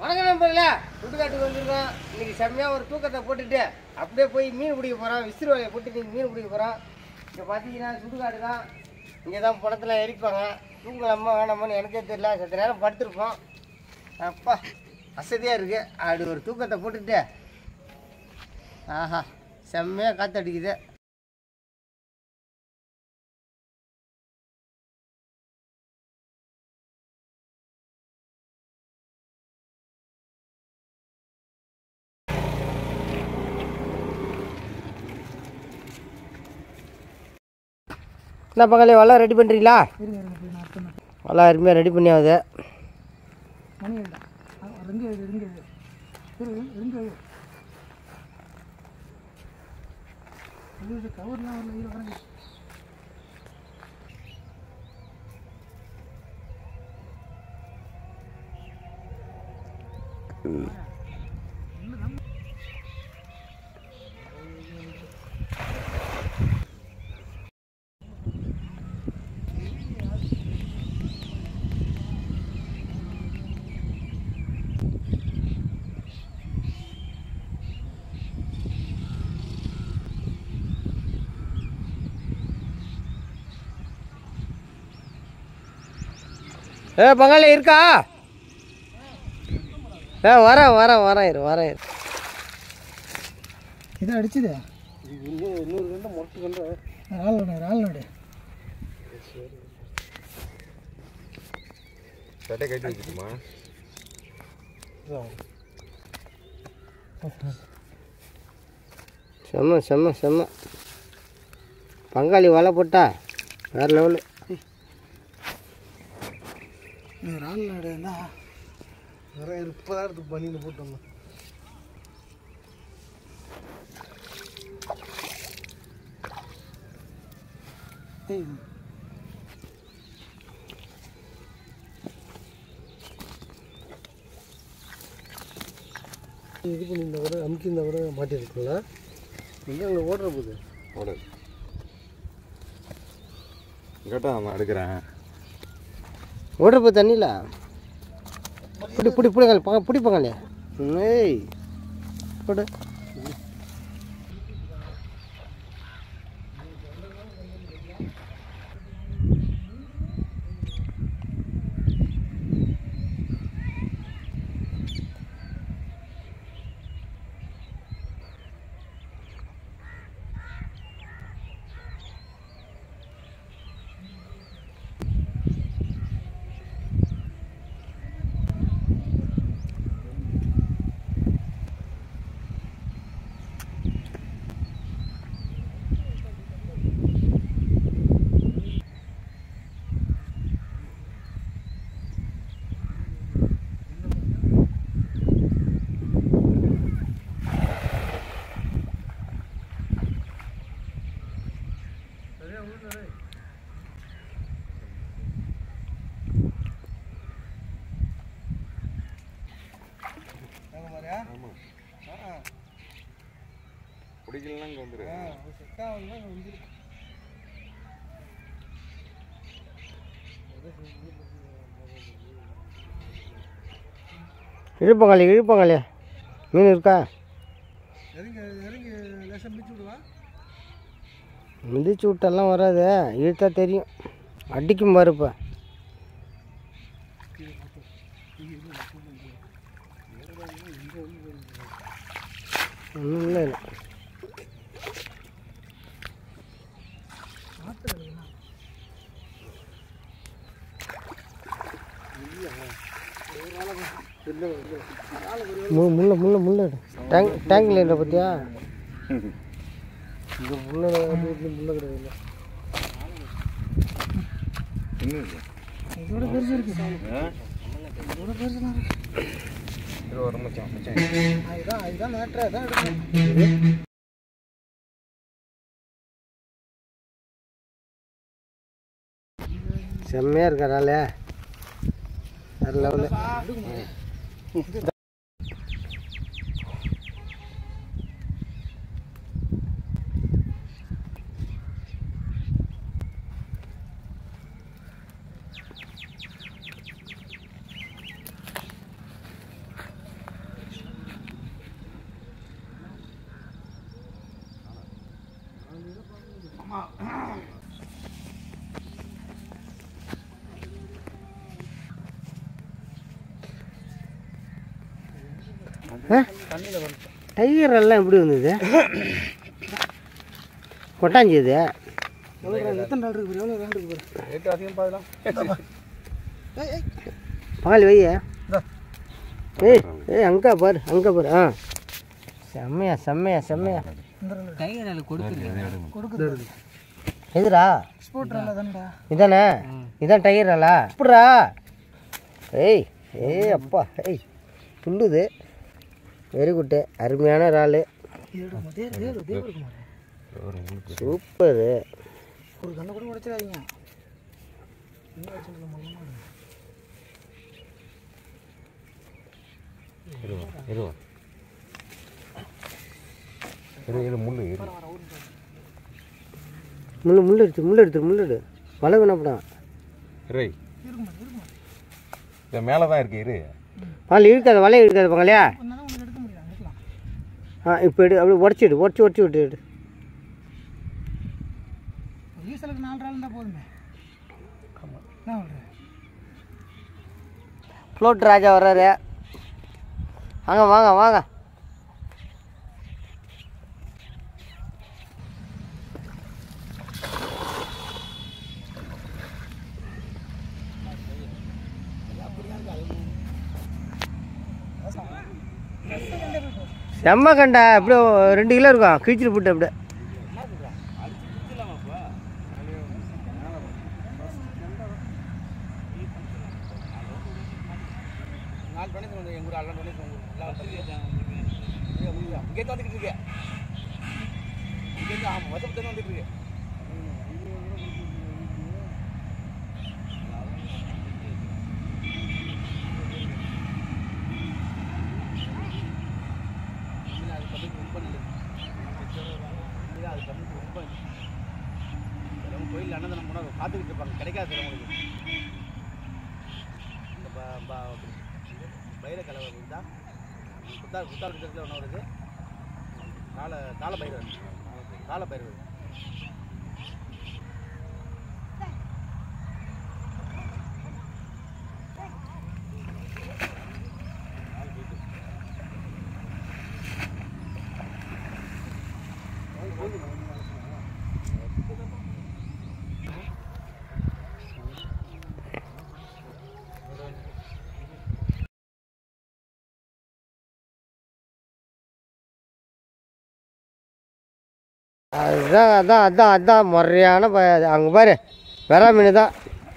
வணக்கம் நண்பர்களே சுடுகாட்டுக்கு வந்திருக்கோம் இன்னைக்கு செம்மையாக ஒரு தூக்கத்தை போட்டுட்டு அப்படியே போய் மீன் பிடிக்க போகிறோம் விசிறு வலையை போட்டு இன்னைக்கு மீன் பிடிக்க போகிறோம் இங்கே பார்த்தீங்கன்னா சுடுகாடு தான் இங்கே தான் படத்தில் எரிப்பாங்க தூங்கலாமா வேணாமான்னு எனக்கே தெரியல சத்த நேரம் படுத்திருப்போம் அப்பா வசதியாக இருக்கு அப்படி ஒரு தூக்கத்தை போட்டுட்டு ஆஹா செம்மையாக காற்றடிக்குது என்ன பங்காளி வலை ரெடி பண்ணுறீங்களா இருங்க இருங்க போய் நான் அர்த்தம் வலை அருமையாக ரெடி பண்ணி ஆகுது மணி இல்லை இருங்க இது இருங்க இது இரு இருங்க இது இது கவர்லாம் வரல இரு வரங்க ஏ பங்காளி இருக்கா ஏ வரேன் வரேன் வரேன் இரு வரேன் இரு இதை அடிச்சுது இன்னொரு கண்டு மொட்டு கண்டு ரால் நடு ரால் நடு சட்டை கட்டி வச்சுக்குமா செம்ம செம்ம செம்ம பங்காளி வலை போட்டா வேற லெவலு இது ரால் நடு என்ன நிறைய இப்போ தான் எடுத்து பண்ணின்னு போட்டு வந்தோம் ஏய் இது பண்ணியிருந்தா கூட அமுக்கியிருந்தா கூட மாட்டிருக்குல்ல எங்கே அங்கே ஓடுற போகுது ஓடு கேட்டா நான் எடுக்கிறேன் ஓடுறப்ப தண்ணியில் பிடி பிடி பிடிங்க பங்க பிடி பங்காளி ஏய் போடு பிடிக்கலாம் இங்கே வந்துரு இழு பங்காளி இழு பங்காளி மீன் இருக்கா இறங்கி இறங்கி லேசாக மிதிச்சு விடுவா மிதிச்சு விட்டெல்லாம் வராது இழுத்தா தெரியும் அடிக்கும் பாரு இப்போ ஒன்றும் இல்லை இல்லை மு முள்ள முள்ள முள்ள எடு. டேங்க் டேங்க்ல என்ன பார்த்தியா இந்த முள்ள முள்ள கிடையாது இதோட பெருசு இருக்கு இதோட பெருசு தான் இருக்கு இது ஒரு மச்சான் மச்சான் அதுதான் அதுதான் நேற்று அதான் எடுக்கணும் செம்மையாக இருக்கிறால வேறு லெவலு டைகர் எல்லாம் எப்படி வந்தது கொட்டாஞ்சி இது எத்தனை நாள் இருக்கு எவ்வளோ ரெண்டு இருக்கு ரேட்டு அதிகம் பாதலாம் பால் வை ஏய் ஏய் அங்கே பாரு அங்கே பாரு ஆ செம்மையா செம்மையா செம்மையா கொடுக்குது எதுடா ஸ்போர்ட் நல்லா தானடா இதானே இதான் டயர் நல்லா எப்படா ஏய் ஏய் அப்பா ஏய் துள்ளுது வெரி குட்டு அருமையான இறால் தேடு தேடு தேடு தேடு இருக்குமா சூப்பரு ஒரு கண்ணை கூட உடைச்சிடாதீங்க முள்ளு முள்ளு எடுத்து முள்ளு எடுத்து முள்ளு எடு வலை வேணப்படாம் இரு இந்த மேலே தான் இருக்கு இரு பால் இழுக்காத வலையை இழுக்காத பங்கலையா ஒன்றா உனக்கு எடுக்க முடியும் எடுக்கலாம் ஆ இப்போ எடு அப்படியே உடச்சிடு உடச்சி உடச்சி விட்டு எடு ஈசலுக்கு நாலு நாள் இருந்தால் போதுமே என்ன பண்ணுறேன் ஃப்ளோட் ராஜா வர்றாரு வாங்க வாங்க வாங்க செம்ம கண்டா அப்படியே ரெண்டு கிலோ இருக்கும் கிழிச்சிட்டு போட்டு அப்படியே கோயில் அன்னதானம் போனால் பார்த்துக்கிட்டு இருப்பாங்க கிடைக்காது சிலவங்களுக்கு இந்த ப- ப- பைர கலவை இருந்தா குத்தா குத்தார் கிட்டத்தில் ஒன்று வருது கால கால பைரவர் கால பைரவர் அதுதான் அதான் அதான் அதான் முறையான ப- அங்கே பாரு வெறா மீன் தான்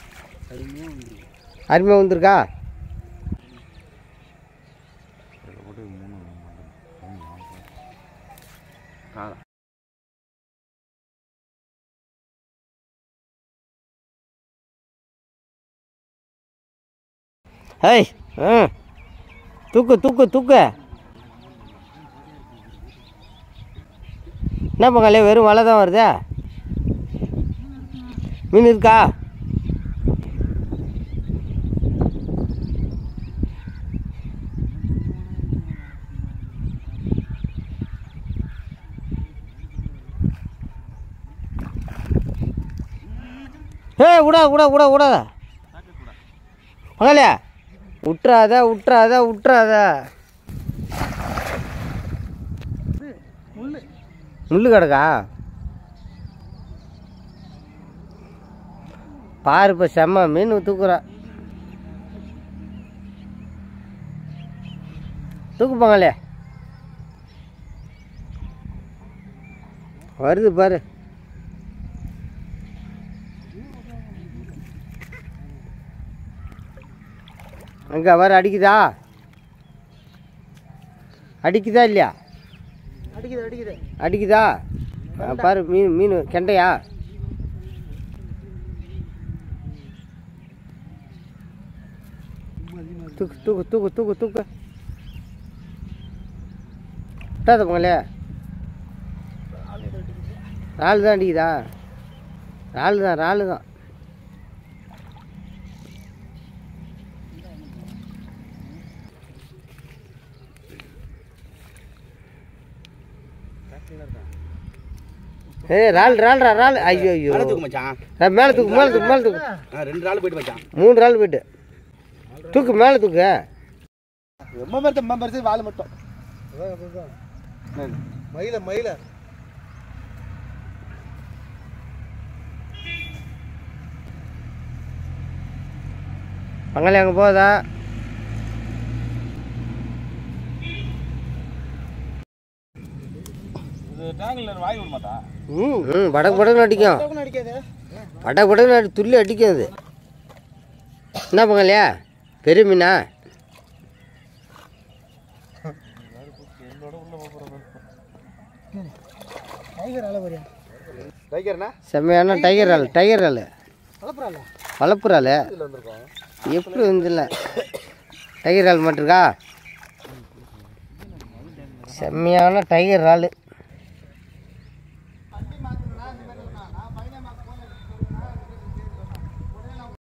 அருமையாக வந்திருக்கா ஏய் ம் தூக்கு தூக்கு தூக்கு என்ன பங்காளி வெறும் வலை தான் வருதா மீன் இருக்கா ஏய் விடா விடா விடா விடாத பங்காளியா விட்றாத விட்றாத விட்றாத முள்ளு முள்ளு கிடக்கா பாரு இப்போ செம்ம மீன் தூக்குறா தூக்குப்பாங்களே வருது பாரு அங்கே வர அடிக்குதா அடிக்குதா இல்லையா அடிக்குது அடிக்குது அடிக்குதா ஆ, பாரு மீன் மீன் கெண்டையா தூக்கு தூக்கு தூக்கு தூக்கு தூக்கு விட்டாத போங்களே ராலு தான் அடிக்குதா ராலு தான் ராலு தான் ஏ ரால் ரால்ரா ரால் ஐயோ ஐயோ மேலே தூக்கு மச்சான் ஆ, மேலே தூக்கு மேலே தூக்கு மேலே தூக்கு ஆ ரெண்டு நாள் போயிட்டு மச்சான் மூணு ரால் போயிட்டு தூக்கு மேலே தூக்கு ரொம்ப பெருசு ரொம்ப பெருசு வால் மட்டும் அதான் அதுதான் மயில மயில பங்காளி அங்கே போதா இது டேங்கில் வாய் விட மாட்டா ம் ம் படக்கு படக்குன்னு அடிக்கும் அடிக்காது படக்கு படக்குன்னு அடி துள்ளி அடிக்கும் அது என்ன பங்காளியா பெரிய மீனா டைகர் அலை வரியா டைகர்னா செம்மையான டைகர் ரால் டைகர் ரால் வளர்ப்புறாளா வளர்ப்பு ரால் இதில் வந்திருக்கோம் எப்படி வந்துல டைகர் ரால் மாட்டிருக்கா செம்மையான டைகர் ரால்